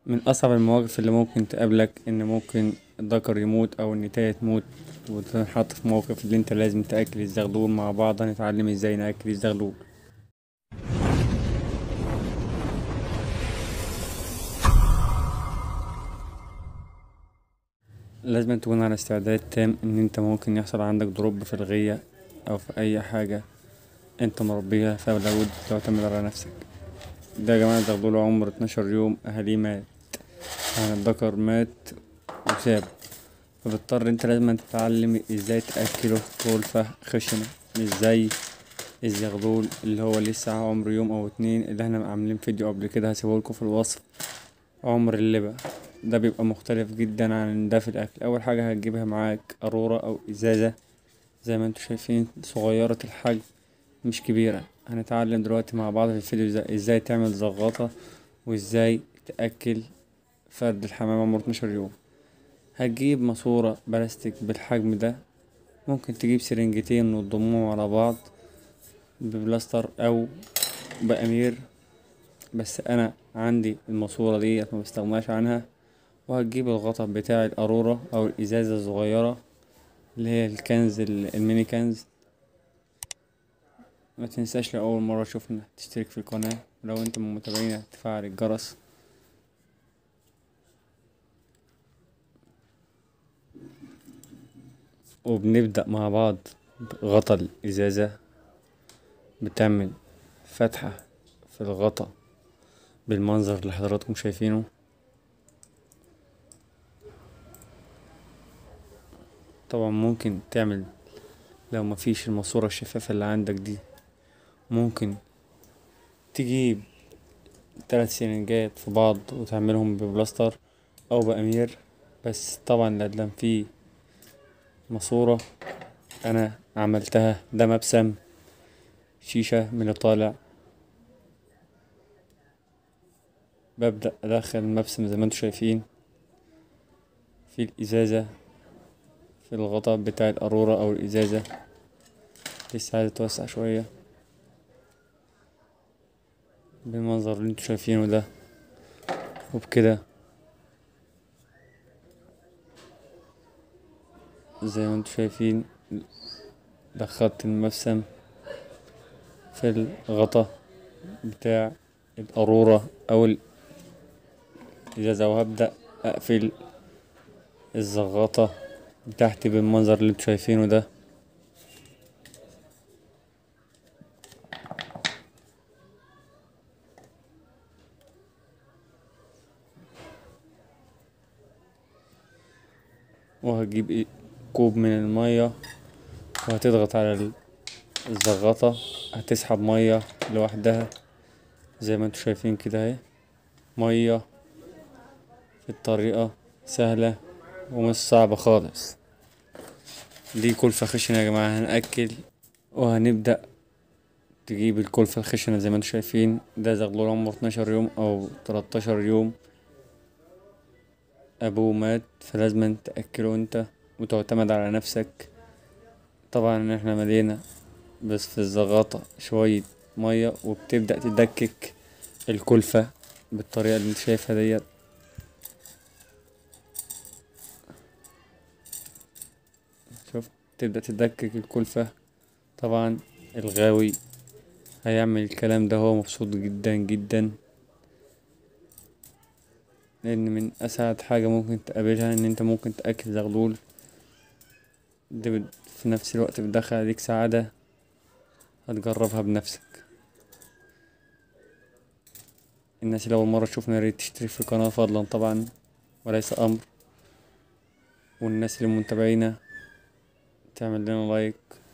من أصعب المواقف اللي ممكن تقابلك إن ممكن الدكر يموت أو النتاية تموت وتنحط في موقف اللي انت لازم تأكل الزغلول مع بعض هنتعلم ازاي نأكل الزغلول لازم تكون على استعداد تام ان انت ممكن يحصل عندك دروب في الغية او في اي حاجة انت مربيها فلابد تعتمد على نفسك ده يا جماعة زغلول عمره اتناشر يوم اهاليه مات يعني الدكر مات وسابه فبتضطر انت لازم تتعلم ازاي تأكله غرفة خشنة مش زي الزغلول اللي هو لسه عمره يوم او اتنين اللي احنا عاملين فيديو قبل كده هسيبهولكوا في الوصف عمر اللبة ده بيبقى مختلف جدا عن ده في الاكل اول حاجة هتجيبها معاك قارورة او ازازة زي ما انتوا شايفين صغيرة الحجم مش كبيرة هنتعلم دلوقتي مع بعض في الفيديو ازاي تعمل زغاطة وازاي تأكل فرد الحمام عمره اتناشر يوم هتجيب ماسورة بلاستيك بالحجم ده ممكن تجيب سرنجتين وتضمهم على بعض ببلاستر او بأمير بس انا عندي الماسورة ديت مبستغناش عنها وهتجيب الغطا بتاع القارورة او الازازة الصغيرة اللي هي الكنز الميني كنز متنساش لو اول مرة تشوفنا تشترك في القناة ولو انت من متابعينا تفعل الجرس وبنبدأ مع بعض بغطا الإزازة بتعمل فتحة في الغطا بالمنظر اللي حضراتكم شايفينه طبعا ممكن تعمل لو مفيش الماسورة الشفافة اللي عندك دي ممكن تجيب تلات سرنجات في بعض وتعملهم ببلاستر أو بأمير بس طبعا لازم فيه ماسورة أنا عملتها ده مبسم شيشة من اللي طالع ببدأ أدخل المبسم زي ما انتوا شايفين في الإزازة في الغطا بتاع القارورة أو الإزازة لسه عايزة توسع شوية بالمنظر اللي انتوا شايفينه ده وبكده زي ما انتوا شايفين دخلت المبسم في الغطا بتاع القارورة أو الإزازة وهبدأ أقفل الزغاطة بتاعتي بالمنظر اللي انتوا شايفينه ده وهجيب كوب من المية وهتضغط على الزغطة هتسحب مية لوحدها زي ما انتوا شايفين كده اهي مية الطريقة سهلة ومش صعبة خالص دي كلفة خشنة يا جماعة هنأكل وهنبدأ تجيب الكلفة الخشنة زي ما انتوا شايفين ده زغلول عمره اتناشر يوم أو تلاتاشر يوم أبوه مات فلازم تأكله انت وتعتمد على نفسك طبعا احنا ملينا بس في الزغاطة شوية مية وبتبدأ تدكك الكلفة بالطريقة اللي انت شايفها ديت شوف تبدأ تدكك الكلفة طبعا الغاوي هيعمل الكلام ده هو مبسوط جدا جدا لأن من أسعد حاجة ممكن تقابلها إن أنت ممكن تأكل زغلول دي في نفس الوقت بتدخل عليك سعادة هتجربها بنفسك الناس اللي أول مرة تشوفنا ياريت تشترك في القناة فضلا طبعا وليس أمر والناس اللي متابعينا تعمل لنا لايك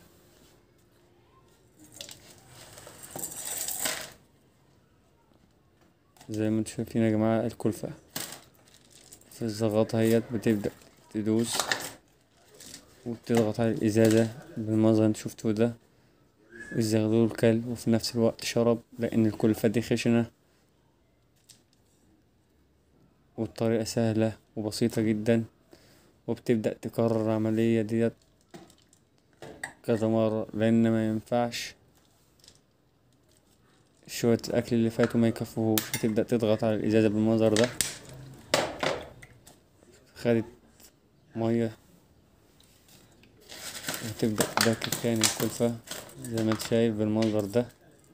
زي ما انتم شايفين يا جماعة الكلفة في الزغاطة هيت بتبدأ تدوس وبتضغط على الإزازة بالمنظر اللي انتوا شفتوه ده الزغلول كل وفي نفس الوقت شرب لأن الكلفة دي خشنة والطريقة سهلة وبسيطة جدا وبتبدأ تكرر العملية ديت كذا مرة لأن ما ينفعش شوية الأكل اللي فاتوا ما يكفوهوش هتبدأ تضغط على الإزازة بالمنظر ده خدت مية وتبدأ تدكك تاني الكلفة زي ما انت شايف بالمنظر ده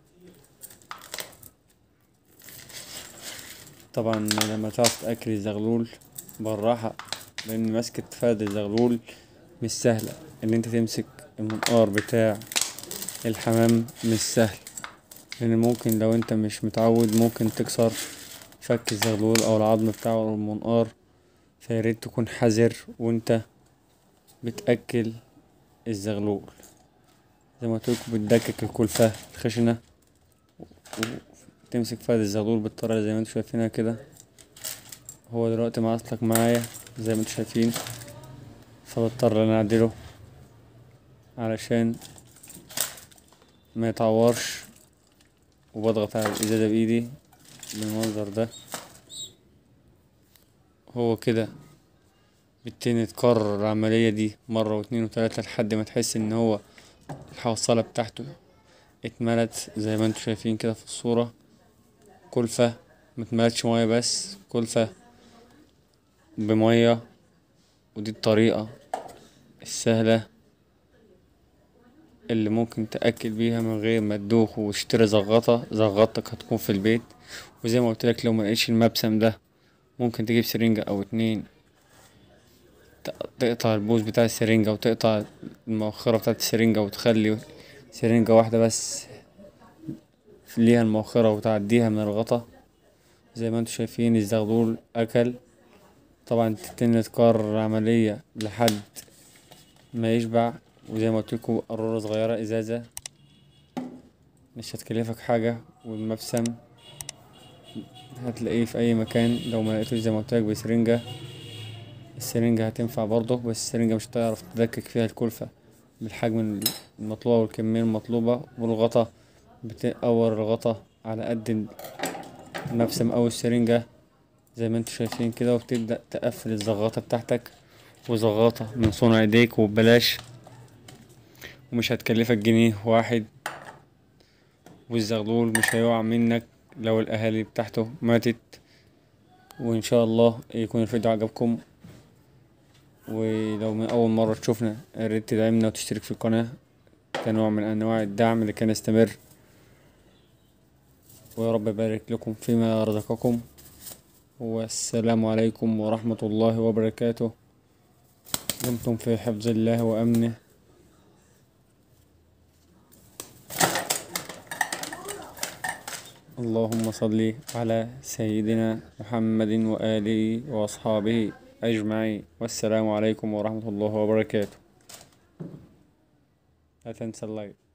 طبعا لما تعرف تأكل الزغلول بالراحة لأن مسكة فرد الزغلول مش سهلة إن انت تمسك المنقار بتاع الحمام مش سهل لأن ممكن لو انت مش متعود ممكن تكسر فك الزغلول أو العظم بتاعه المنقار فياريت تكون حذر وانت بتأكل الزغلول زي ما قلتلكوا بتدكك الكلفة الخشنة وتمسك فرد الزغلول بالطريقة زي ما انتوا شايفينها كده هو دلوقتي معصلك معايا زي ما انتوا شايفين فبضطر انا اعدله علشان ما يتعورش وبضغط على الازازة بايدي بالمنظر ده هو كده بتبتدي تكرر العملية دي مرة واتنين وتلاتة لحد ما تحس ان هو الحوصلة بتاعته اتملت زي ما انتوا شايفين كده في الصورة كلفة متملتش مية بس كلفة بمية ودي الطريقة السهلة اللي ممكن تأكل بيها من غير ما تدوخ وتشتري زغطة زغطتك هتكون في البيت وزي ما قلتلك لو ملقتش المبسم ده ممكن تجيب سرنجة أو اتنين تقطع البوز بتاع السرنجة وتقطع المؤخرة بتاعت السرنجة وتخلي سرنجة واحدة بس ليها المؤخرة وتعديها من الغطا زي ما انتوا شايفين الزغلول أكل طبعا تتم تكرر العملية لحد ما يشبع وزي ما قلتلكوا قارورة صغيرة ازازة مش هتكلفك حاجة والمبسم هتلاقيه في اي مكان لو ملقتوش زي ما قلتلك بسرنجة السرنجة هتنفع برضه بس السرنجة مش هتعرف تدكك فيها الكلفة بالحجم المطلوبة والكمية المطلوبة والغطا بتقور الغطا على قد المبسم أو السرنجة زي ما انتوا شايفين كده وبتبدأ تقفل الزغاطة بتاعتك وزغاطة من صنع ايديك وببلاش ومش هتكلفك جنيه واحد والزغلول مش هيقع منك لو الأهالي بتاعته ماتت وإن شاء الله يكون الفيديو عجبكم ولو من أول مرة تشوفنا ياريت تدعمنا وتشترك في القناة كنوع من أنواع الدعم لكي نستمر ويا رب يبارك لكم فيما رزقكم والسلام عليكم ورحمة الله وبركاته دمتم في حفظ الله وأمنه اللهم صل على سيدنا محمد وآله وأصحابه أجمعين والسلام عليكم ورحمة الله وبركاته لا تنسى اللايك